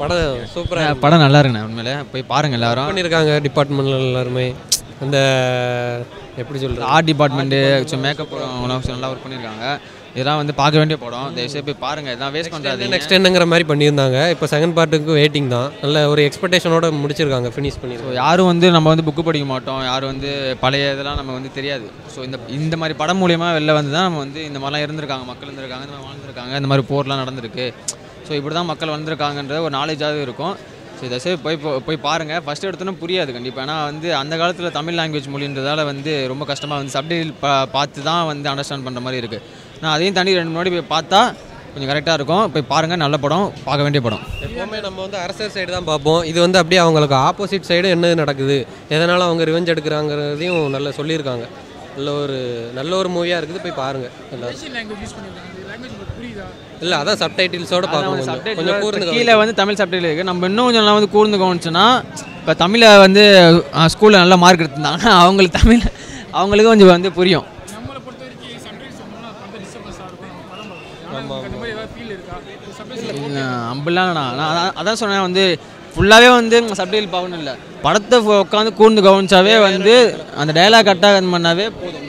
படம் சூப்பராக படம் நல்லா இருக்குண்ணே உண்மையிலே போய் பாருங்க எல்லாரும் பண்ணியிருக்காங்க டிபார்ட்மெண்ட்ல எல்லாருமே அந்த எப்படி சொல்கிறது ஆர்ட் டிபார்ட்மெண்ட்டு மேக்கப் நல்லா ஒர்க் பண்ணியிருக்காங்க இதெல்லாம் வந்து பார்க்க வேண்டிய படம் தயவுசெய்து போய் பாருங்க இதெல்லாம் வேஸ்ட் பண்ணுறாதீங்க நெக்ஸ்ட் என்னங்கிற மாதிரி பண்ணியிருந்தாங்க இப்போ செகண்ட் பார்ட்டுக்கு வெயிட்டிங் தான் நல்ல ஒரு எக்ஸ்பெக்டேஷனோட முடிச்சிருக்காங்க ஃபினிஷ் ஸோ பண்ணியிருக்காங்க யாரும் வந்து நம்ம வந்து புக்கு படிக்க மாட்டோம் யாரும் வந்து பழைய இதெல்லாம் நம்ம வந்து தெரியாது ஸோ இந்த இந்த மாதிரி படம் மூலியமாக வெளில வந்து தான் நம்ம வந்து இந்த மாதிரிலாம் இருந்திருக்காங்க மக்கள் இருந்திருக்காங்க இந்த மாதிரி வாழ்ந்திருக்காங்க இந்த மாதிரி போர்லாம் நடந்திருக்கு ஸோ இப்படி தான் மக்கள் வந்திருக்காங்கன்ற ஒரு நாலேஜாகவே இருக்கும் ஸோ இதை சரி போய் போ- போய் பாருங்கள் ஃபஸ்ட் எடுத்தோன்னே புரியாது கண்டிப்பாக ஏன்னா வந்து அந்த காலத்தில் தமிழ் லாங்குவேஜ் மொழின்றதால வந்து ரொம்ப கஷ்டமாக வந்து சப்டைல் பா பார்த்து தான் வந்து அண்டர்ஸ்டாண்ட் பண்ணுற மாதிரி இருக்குது நான் அதையும் தாண்டி ரெண்டு முன்னாடி போய் பார்த்தா கொஞ்சம் கரெக்டாக இருக்கும் போய் பாருங்கள் நல்ல படம் பார்க்க வேண்டிய படம் எப்போவுமே நம்ம வந்து அரசர் சைடு தான் பார்ப்போம் இது வந்து அப்படியே அவங்களுக்கு ஆப்போசிட் சைடு என்ன நடக்குது எதனால் அவங்க ரிவெஞ்ச் எடுக்கிறாங்கிறதையும் நல்லா சொல்லியிருக்காங்க நல்ல ஒரு நல்ல ஒரு மூவியாக இருக்குது போய் பாருங்கள் எல்லாரும் லாங்குவேஜ் யூஸ் பண்ணியிருக்காங்க அந்த லாங்குவேஜ் உங்களுக்கு புரியுதா இல்லை அதான் சப்டைட்டில்ஸோட பார்க்கணும் கொஞ்சம் subtitle கொஞ்சம் இப்ப கூர்ந்து கீழே வந்து தமிழ் சப்டைல் இருக்குது நம்ம இன்னும் கொஞ்சம் நல்லா வந்து கூர்ந்து கவனிச்சோன்னா இப்போ தமிழை வந்து ஸ்கூலில் நல்ல மார்க் எடுத்திருந்தாங்கன்னா அவங்களுக்கு தமிழ் அவங்களுக்கு கொஞ்சம் வந்து புரியும் நம்மளை பொறுத்த வரைக்கும் சம்டைம்ஸ் நம்மளால படம் டிஸ்டர்பன்ஸாக இருக்கும் நம்ம படம் பார்க்கணும் ஆனால் அந்த மாதிரி ஏதாவது ஃபீல் இருக்கா சம்டைம்ஸ் அப்படிலாம் நான் நான் அதான் அதான் சொன்னேன் வந்து ஃபுல்லாகவே வந்து சப்டைல் பார்க்கணும் இல்லை படத்தை உட்காந்து கூர்ந்து கவனிச்சாவே வந்து அந்த டைலாக் கரெக்டாக இது பண்ணாவே போதும்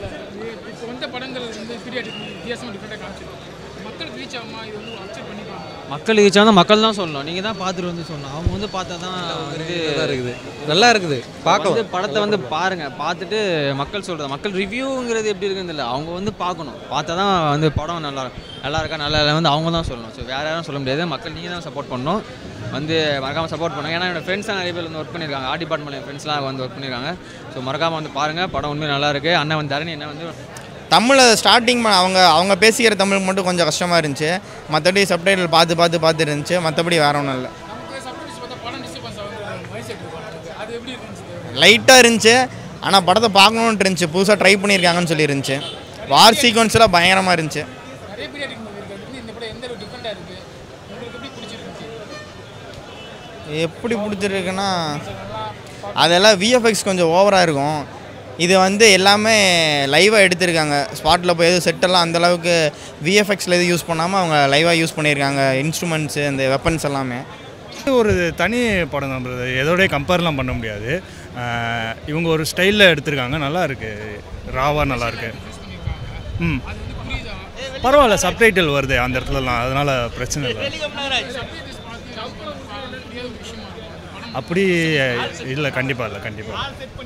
இப்போ வந்த படங்கள் வந்து பீரியாடிக் வித்தியாசமாக டிஃப்ரெண்ட்டாக காமிச்சிருக்கோம் மக்களுக்கு ரீச் ஆகுமா இது வந்து அக்செப்ட் பண்ணிப்பாங்க மக்கள் ரீச் ஆனால் மக்கள் தான் சொல்லணும் நீங்கள் தான் பார்த்துட்டு வந்து சொல்லணும் அவங்க வந்து பார்த்தா தான் வந்து நல்லா இருக்குது நல்லா இருக்குது பார்க்கலாம் வந்து படத்தை வந்து பாருங்க பார்த்துட்டு மக்கள் சொல்றது மக்கள் ரிவ்யூங்கிறது எப்படி இருக்குன்னு இல்லை அவங்க வந்து பார்க்கணும் பார்த்தா தான் வந்து படம் நல்லா நல்லா இருக்கா நல்லா இல்லை வந்து அவங்க தான் சொல்லணும் ஸோ வேற யாரும் சொல்ல முடியாது மக்கள் நீங்கள் தான் சப்போர்ட் பண்ணணும் வந்து மறக்காமல் சப்போர்ட் பண்ணுங்க ஏன்னா என்னோட ஃப்ரெண்ட்ஸ்லாம் நிறைய பேர் வந்து ஒர்க் பண்ணியிருக்காங்க ஆர்ட் டிபார்ட்மெண்ட் ஃப்ரெண்ட்ஸ்லாம் வந்து ஒர்க் பண்ணியிருக்காங்க ஸோ மறக்காமல் வந்து பாருங்கள் படம் உண்மையாக நல்லா இருக்கு அண்ணன் வந்து தரணி என்ன வந்து தமிழை ஸ்டார்டிங் அவங்க அவங்க பேசிக்கிற தமிழ் மட்டும் கொஞ்சம் கஷ்டமாக இருந்துச்சு மற்றபடி சப்டைட்டில் பார்த்து பார்த்து பார்த்து இருந்துச்சு மற்றபடி வேற ஒன்றும் இல்லை நமக்கு சம்டைம்ஸ் பார்த்தா படம் டிஸ்டர்பன்ஸ் ஆகுது மைண்ட் செட் இருக்கும் நமக்கு. அது எப்படி இருந்துச்சு லைட்டாக இருந்துச்சு ஆனால் படத்தை பார்க்கணுன்ட்டு இருந்துச்சு புதுசாக ட்ரை பண்ணியிருக்காங்கன்னு சொல்லி இருந்துச்சு வார் சீக்வன்ஸ்லாம் பயங்கரமாக இருந்துச்சு நிறைய பீரியாடிக் மூவி இருக்கு அது வந்து இந்த படம் எந்த அளவு டிஃப்ரெண்ட்டாக இருக்குது உங்களுக்கு எப்படி பிடிச்சிருந்துச்சு எப்படி பிடிச்சிருக்குன்னா அதெல்லாம் விஎஃப்எக்ஸ் கொஞ்சம் ஓவராக இருக்கும் இது வந்து எல்லாமே லைவாக எடுத்திருக்காங்க ஸ்பாட்டில் போய் எதுவும் செட்டெல்லாம் அந்தளவுக்கு விஎஃப்எக்ஸில் எதுவும் யூஸ் பண்ணாமல் அவங்க லைவாக யூஸ் பண்ணியிருக்காங்க இன்ஸ்ட்ருமெண்ட்ஸு அந்த வெப்பன்ஸ் எல்லாமே இது ஒரு தனி படம் தான் brother. எதோடய கம்பேர்லாம் பண்ண முடியாது ஆஹ் இவங்க ஒரு ஸ்டைலில் எடுத்திருக்காங்க நல்லா இருக்கு ராவாக நல்லா இருக்கு ம் பரவாயில்ல சப்டைட்டில் வருது அந்த இடத்துலலாம் அதனால பிரச்சனை இல்லை அப்படி இல்லை கண்டிப்பாக இல்லை கண்டிப்பாக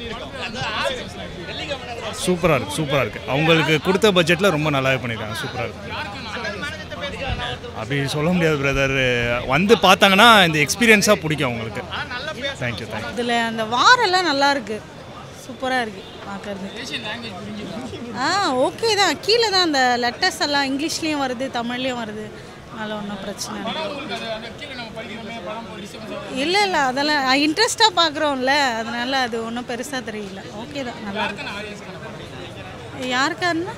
சூப்பராக இருக்குது சூப்பராக இருக்குது அவங்களுக்கு கொடுத்த பட்ஜெட்டில் ரொம்ப நல்லாவே பண்ணியிருக்காங்க சூப்பராக இருக்குது அப்படி சொல்ல முடியாது பிரதர் வந்து பார்த்தாங்கன்னா இந்த எக்ஸ்பீரியன்ஸாக பிடிக்கும் அவங்களுக்கு தேங்க்யூ தேங்க்யூ இதில் அந்த வாரெல்லாம் நல்லா இருக்கு சூப்பராக இருக்கு பார்க்கறது ஆ ஓகே தான் கீழே தான் அந்த லெட்டர்ஸ் எல்லாம் இங்கிலீஷ்லேயும் வருது தமிழ்லேயும் வருது அதனால ஒன்றும் பிரச்சனை இல்லை இல்லை இல்லை அதெல்லாம் இன்ட்ரெஸ்ட்டாக பார்க்குறோம்ல அதனால அது ஒன்றும் பெருசாக தெரியல ஓகே தான் நல்லா இருக்கு யாருக்காருன்னா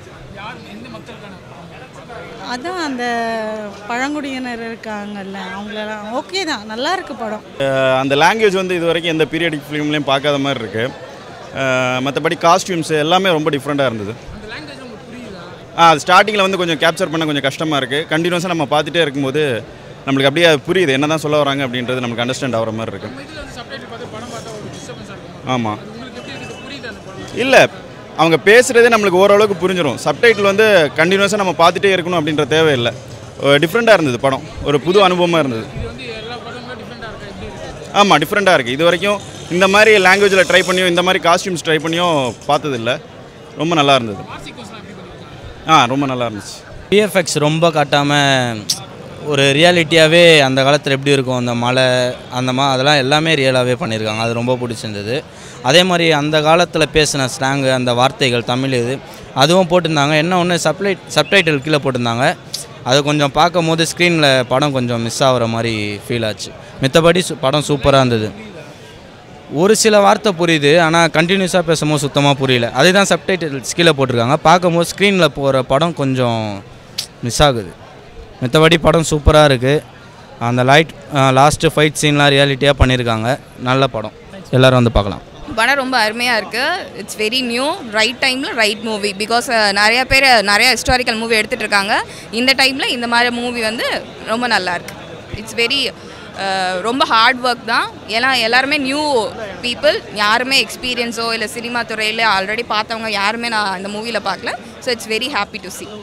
அதான் அந்த பழங்குடியினர் இருக்காங்கல்ல அவங்களெல்லாம் ஓகே தான் நல்லா இருக்கு படம் அந்த லாங்குவேஜ் வந்து இது வரைக்கும் எந்த பீரியடிக் ஃபிலிம்லேயும் பார்க்காத மாதிரி இருக்குது மற்றபடி காஸ்டியூம்ஸ் எல்லாமே ரொம்ப டிஃப்ரெண்ட்டாக இருந்தது ஆ அது ஸ்டார்டிங்கில் வந்து கொஞ்சம் கேப்சர் பண்ண கொஞ்சம் கஷ்டமாக இருக்குது கண்டினியூஸாக நம்ம பார்த்துட்டே இருக்கும்போது நம்மளுக்கு அப்படியே அது புரியுது என்ன தான் சொல்ல வராங்க அப்படின்றது நமக்கு அண்டர்ஸ்டாண்ட் ஆகிற மாதிரி இருக்குது இதில் வந்து சப்டைட்டில் பார்த்து படம் பார்த்தா ஒரு டிஸ்டர்பன்ஸாக இருக்கும் ஆமாம் உங்களுக்கு எப்படி இருக்குது புரியுது அந்த படம் இல்லை அவங்க பேசுகிறதே நம்மளுக்கு ஓரளவுக்கு புரிஞ்சிடும் சப்டைட்டில் வந்து கண்டினியூஸாக நம்ம பார்த்துட்டே இருக்கணும் அப்படின்ற தேவையில்லை டிஃப்ரெண்ட்டாக இருந்தது படம் ஒரு புது அனுபவமாக இருந்தது இது வந்து எல்லா படங்களும் டிஃப்ரெண்ட்டாக இருக்கா எப்படி இருக்குது ஆமாம் டிஃப்ரெண்ட்டாக இருக்குது இது வரைக்கும் இந்த மாதிரி லாங்குவேஜில் ட்ரை பண்ணியோ இந்த மாதிரி காஸ்டியூம்ஸ் ட்ரை பண்ணியோ பார்த்ததில்ல ரொம்ப நல்லா இருந்தது ஆ ரொம்ப நல்லா இருந்துச்சு விஎஃப்எக்ஸ் ரொம்ப காட்டாமல் ஒரு ரியாலிட்டியாகவே அந்த காலத்தில் எப்படி இருக்கும் அந்த மலை அந்த மா அதெல்லாம் எல்லாமே ரியலாகவே பண்ணியிருக்காங்க அது ரொம்ப பிடிச்சிருந்தது அதே மாதிரி அந்த காலத்தில் பேசின ஸ்லாங்கு அந்த வார்த்தைகள் தமிழ் இது அதுவும் போட்டிருந்தாங்க என்ன ஒன்று சப்ளை சப்டைட்டில் கீழே போட்டிருந்தாங்க அது கொஞ்சம் பார்க்கும் போது ஸ்க்ரீனில் படம் கொஞ்சம் மிஸ் ஆகிற மாதிரி ஃபீல் ஆச்சு மித்தபடி சு- படம் சூப்பராக இருந்தது ஒரு சில வார்த்தை புரியுது ஆனால் கண்டினியூஸாக பேசும்போது சுத்தமாக புரியல அதே தான் சப்டைட்டில்ஸ் கீழே போட்டிருக்காங்க பார்க்கும்போது ஸ்க்ரீனில் போகிற படம் கொஞ்சம் மிஸ் ஆகுது மித்தபடி படம் சூப்பராக இருக்குது அந்த லைட் லாஸ்ட்டு ஃபைட் சீன்லாம் ரியாலிட்டியாக பண்ணியிருக்காங்க நல்ல படம் எல்லோரும் வந்து பார்க்கலாம் படம் ரொம்ப அருமையாக இருக்குது இட்ஸ் வெரி நியூ ரைட் டைமில் ரைட் மூவி பிகாஸ் நிறைய பேர் நிறைய ஹிஸ்டாரிக்கல் மூவி எடுத்துகிட்டு இருக்காங்க இந்த டைமில் இந்த மாதிரி மூவி வந்து ரொம்ப நல்லா இருக்கு இட்ஸ் வெரி ரொம்ப ஹார்ட் ஒர்க் தான் ஏன்னா எல்லாருமே நியூ பீப்புள் யாருமே எக்ஸ்பீரியன்ஸோ இல்லை சினிமா துறையில் ஆல்ரெடி பார்த்தவங்க யாருமே நான் இந்த மூவியில் பார்க்கல so it's very happy to see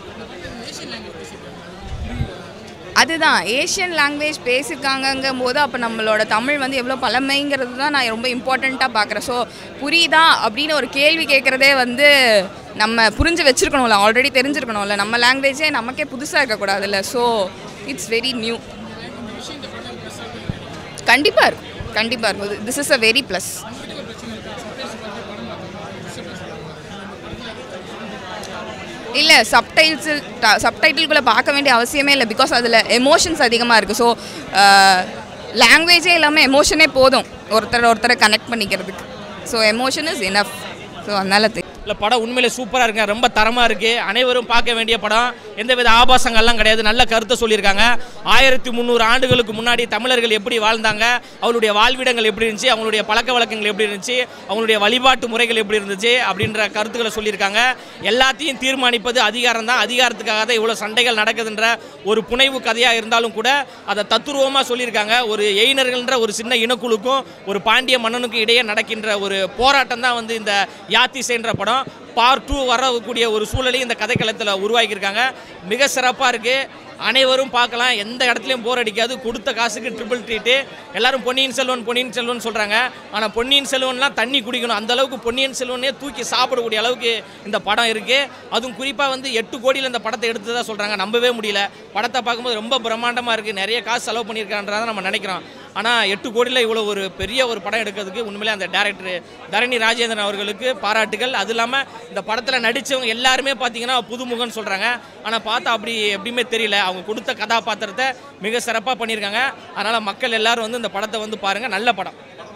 அதுதான் ஏஷியன் லாங்குவேஜ் பேசியிருக்காங்கங்கும் போது அப்போ நம்மளோட தமிழ் வந்து எவ்வளோ பழமைங்கிறது தான் நான் ரொம்ப இம்பார்ட்டண்ட்டாக பார்க்குறேன் ஸோ புரியுதா அப்படின்னு ஒரு கேள்வி கேட்குறதே வந்து நம்ம புரிஞ்சு வச்சுருக்கணும்ல ஆல்ரெடி தெரிஞ்சிருக்கணும்ல நம்ம லாங்குவேஜே நமக்கே புதுசாக இருக்கக்கூடாதுல்ல ஸோ இட்ஸ் வெரி நியூ கண்டிப்பாக இருக்கும் கண்டிப்பாக இருக்கும் this is a very plus இல்லை சப்டைல்ஸு சப்டைட்டில்குள்ளே பார்க்க வேண்டிய அவசியமே இல்லை பிகாஸ் அதில் எமோஷன்ஸ் அதிகமாக இருக்குது ஸோ லாங்குவேஜே இல்லாமல் எமோஷனே போதும் ஒருத்தர் ஒருத்தரை கனெக்ட் பண்ணிக்கிறதுக்கு so emotion is enough so அதனால் தெ- இல்லை படம் உண்மையிலே சூப்பராக இருக்குங்க ரொம்ப தரமாக இருக்குது அனைவரும் பார்க்க வேண்டிய படம் எந்தவித ஆபாசங்கள்லாம் கிடையாது நல்ல கருத்தை சொல்லியிருக்காங்க ஆயிரத்தி முந்நூறு ஆண்டுகளுக்கு முன்னாடி தமிழர்கள் எப்படி வாழ்ந்தாங்க அவங்களுடைய வாழ்விடங்கள் எப்படி இருந்துச்சு அவங்களுடைய பழக்க வழக்கங்கள் எப்படி இருந்துச்சு அவங்களுடைய வழிபாட்டு முறைகள் எப்படி இருந்துச்சு அப்படின்ற கருத்துக்களை சொல்லியிருக்காங்க எல்லாத்தையும் தீர்மானிப்பது அதிகாரம் தான் அதிகாரத்துக்காக தான் இவ்வளோ சண்டைகள் நடக்குதுன்ற ஒரு புனைவு கதையாக இருந்தாலும் கூட அதை தத்துருவமாக சொல்லியிருக்காங்க ஒரு எயினர்கள்ன்ற ஒரு சின்ன இனக்குழுக்கும் ஒரு பாண்டிய மன்னனுக்கும் இடையே நடக்கின்ற ஒரு போராட்டம் தான் வந்து இந்த யாத்திசைன்ற படம் பார்ட் டூ வரக்கூடிய ஒரு சூழலையும் இந்த கதைக்களத்தில் உருவாக்கியிருக்காங்க மிக சிறப்பாக இருக்குது அனைவரும் பார்க்கலாம் எந்த இடத்துலையும் போர் அடிக்காது கொடுத்த காசுக்கு ட்ரிபிள் ட்ரீட்டு எல்லாரும் பொன்னியின் செல்வன் பொன்னியின் செல்வன் சொல்கிறாங்க ஆனால் பொன்னியின் செல்வன்லாம் தண்ணி குடிக்கணும் அந்த அளவுக்கு பொன்னியின் செல்வனே தூக்கி சாப்பிடக்கூடிய அளவுக்கு இந்த படம் இருக்குது அதுவும் குறிப்பாக வந்து எட்டு கோடியில் இந்த படத்தை எடுத்ததா சொல்கிறாங்க நம்பவே முடியல படத்தை பார்க்கும்போது ரொம்ப பிரம்மாண்டமாக இருக்குது நிறைய காசு செலவு பண்ணியிருக்கான்றதை நம்ம நினைக்கிறோம் ஆனால் எட்டு கோடியில் இவ்வளோ ஒரு பெரிய ஒரு படம் எடுக்கிறதுக்கு உண்மையிலே அந்த டேரக்டர் தரணி ராஜேந்திரன் அவர்களுக்கு பாராட்டுகள் அது இல்லாமல் இந்த படத்தில் நடித்தவங்க எல்லாருமே பார்த்தீங்கன்னா புதுமுகம்னு சொல்கிறாங்க ஆனால் பார்த்தா அப்படி எப்படியுமே தெரியல அவங்க கொடுத்த கதாபாத்திரத்தை மிக சிறப்பாக பண்ணியிருக்காங்க அதனால் மக்கள் எல்லாரும் வந்து இந்த படத்தை வந்து பாருங்கள் நல்ல படம்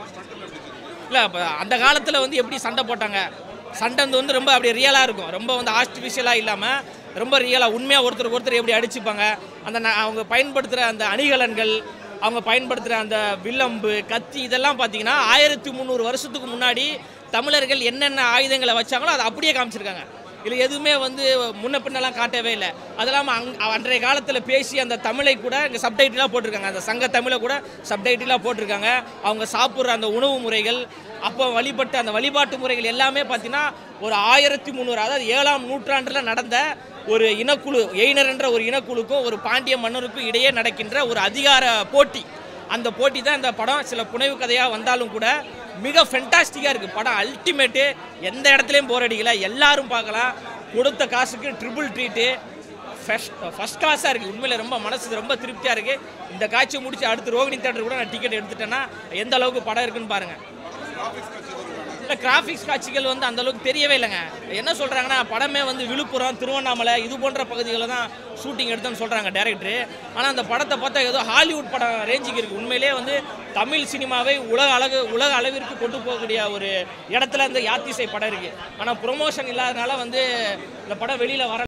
இல்லை இப்போ அந்த காலத்தில் வந்து எப்படி சண்டை போட்டாங்க சண்டை வந்து வந்து ரொம்ப அப்படி ரியலாக இருக்கும் ரொம்ப வந்து ஆர்டிஃபிஷியலாக இல்லாமல் ரொம்ப ரியலாக உண்மையாக ஒருத்தருக்கு ஒருத்தர் எப்படி அடிச்சுப்பாங்க அந்த ந- அவங்க பயன்படுத்துகிற அந்த அணிகலன்கள் அவங்க பயன்படுத்துகிற அந்த வில்லம்பு கத்தி இதெல்லாம் பார்த்தீங்கன்னா ஆயிரத்தி முந்நூறு வருஷத்துக்கு முன்னாடி தமிழர்கள் என்னென்ன ஆயுதங்களை வச்சாங்களோ அதை அப்படியே காமிச்சிருக்காங்க இல்லை எதுவுமே வந்து முன்ன பின்னெல்லாம் காட்டவே இல்லை அது இல்லாமல் அங் அன்றைய காலத்தில் பேசி அந்த தமிழை கூட இங்கே சப்டைட்டிலாக போட்டிருக்காங்க அந்த சங்க தமிழை கூட சப்டைட்டிலாக போட்டிருக்காங்க அவங்க சாப்பிட்ற அந்த உணவு முறைகள் அப்போ வழிபட்ட அந்த வழிபாட்டு முறைகள் எல்லாமே பார்த்தீங்கன்னா ஒரு ஆயிரத்தி முந்நூறு அதாவது ஏழாம் நூற்றாண்டில் நடந்த ஒரு இனக்குழு எயினர் என்ற ஒரு இனக்குழுக்கும் ஒரு பாண்டிய மன்னருக்கும் இடையே நடக்கின்ற ஒரு அதிகார போட்டி அந்த போட்டி தான் இந்த படம் சில புனைவு கதையாக வந்தாலும் கூட மிக ஃபென்டாஸ்டிக்காக இருக்குது படம் அல்டிமேட்டு எந்த இடத்துலையும் போர் அடிக்கல எல்லாரும் பார்க்கலாம் கொடுத்த காசுக்கு ட்ரிபிள் ட்ரீட்டு ஃபஸ்ட் ஃபஸ்ட் கிளாஸாக இருக்குது உண்மையில் ரொம்ப மனசு ரொம்ப திருப்தியாக இருக்குது இந்த காட்சியை முடிச்சு அடுத்து ரோகிணி தேட்டர் கூட நான் டிக்கெட் எடுத்துட்டேன்னா எந்த அளவுக்கு படம் இருக்குன்னு பாருங்கள் இல்லை கிராஃபிக்ஸ் காட்சிகள் வந்து அந்த அளவுக்கு தெரியவே இல்லைங்க என்ன சொல்கிறாங்கன்னா படமே வந்து விழுப்புரம் திருவண்ணாமலை இது போன்ற பகுதிகளில் தான் ஷூட்டிங் எடுத்தோன்னு சொல்கிறாங்க டேரக்டர் ஆனால் அந்த படத்தை பார்த்தா ஏதோ ஹாலிவுட் படம் ரேஞ்சுக்கு இருக்குது உண்மையிலேயே வந்து தமிழ் சினிமாவை உலக அழகு உலக அளவிற்கு கொண்டு போகக்கூடிய ஒரு இடத்துல இந்த யாத்திசை படம் இருக்குது ஆனால் ப்ரொமோஷன் இல்லாதனால வந்து இந்த படம் வெளியில் வர